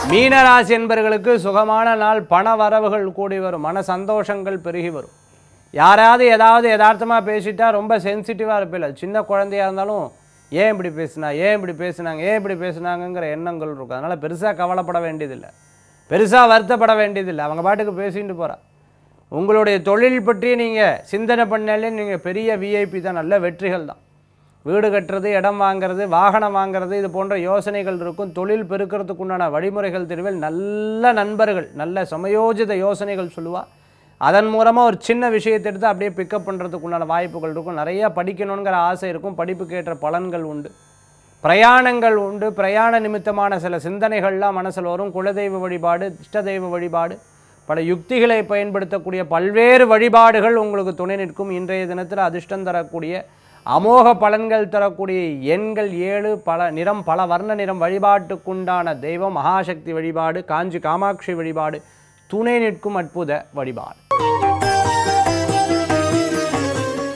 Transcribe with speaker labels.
Speaker 1: மீனராசி என்பர்களுக்கு சுகமான நாள் பண வரவுகள் கூடி வரும் மன சந்தோஷங்கள் பெருகி வரும் யாராவது ஏதாவது யதார்த்தமாக பேசிட்டா ரொம்ப சென்சிட்டிவாக இருப்பில்ல சின்ன குழந்தையா இருந்தாலும் ஏன் இப்படி பேசுனா ஏன் இப்படி பேசுனாங்க ஏன் இப்படி பேசுனாங்கங்கிற எண்ணங்கள் இருக்கும் அதனால் பெருசாக கவலைப்பட வேண்டியதில்லை பெருசாக வருத்தப்பட வேண்டியதில்லை அவங்க பாட்டுக்கு பேசிட்டு போகிறா உங்களுடைய தொழில் பற்றி நீங்கள் சிந்தனை பண்ணாலே நீங்கள் பெரிய விஐபி தான் நல்ல வெற்றிகள் தான் வீடு கட்டுறது இடம் வாங்குறது வாகனம் வாங்குறது இது போன்ற யோசனைகள் இருக்கும் தொழில் பெருக்கிறதுக்கு உண்டான வழிமுறைகள் தெரிவில் நல்ல நண்பர்கள் நல்ல சமயோஜித யோசனைகள் சொல்லுவா அதன் மூலமாக ஒரு சின்ன விஷயத்தை எடுத்து அப்படியே பிக்கப் பண்ணுறதுக்கு உண்டான வாய்ப்புகள் இருக்கும் நிறைய படிக்கணுங்கிற ஆசை இருக்கும் படிப்புக்கு ஏற்ற பலன்கள் உண்டு பிரயாணங்கள் உண்டு பிரயாண நிமித்தமான சில சிந்தனைகள்லாம் மனசில் வரும் குலதெய்வ வழிபாடு இஷ்ட தெய்வ வழிபாடு பல யுக்திகளை பயன்படுத்தக்கூடிய பல்வேறு வழிபாடுகள் உங்களுக்கு துணை நிற்கும் இன்றைய தினத்தில் அதிர்ஷ்டம் தரக்கூடிய அமோக பலன்கள் தரக்கூடிய எண்கள் ஏழு பல நிறம் பல வர்ண நிறம் வழிபாட்டுக்குண்டான தெய்வம் மகாசக்தி வழிபாடு காஞ்சி காமாட்சி வழிபாடு துணை நிற்கும் அற்புத வழிபாடு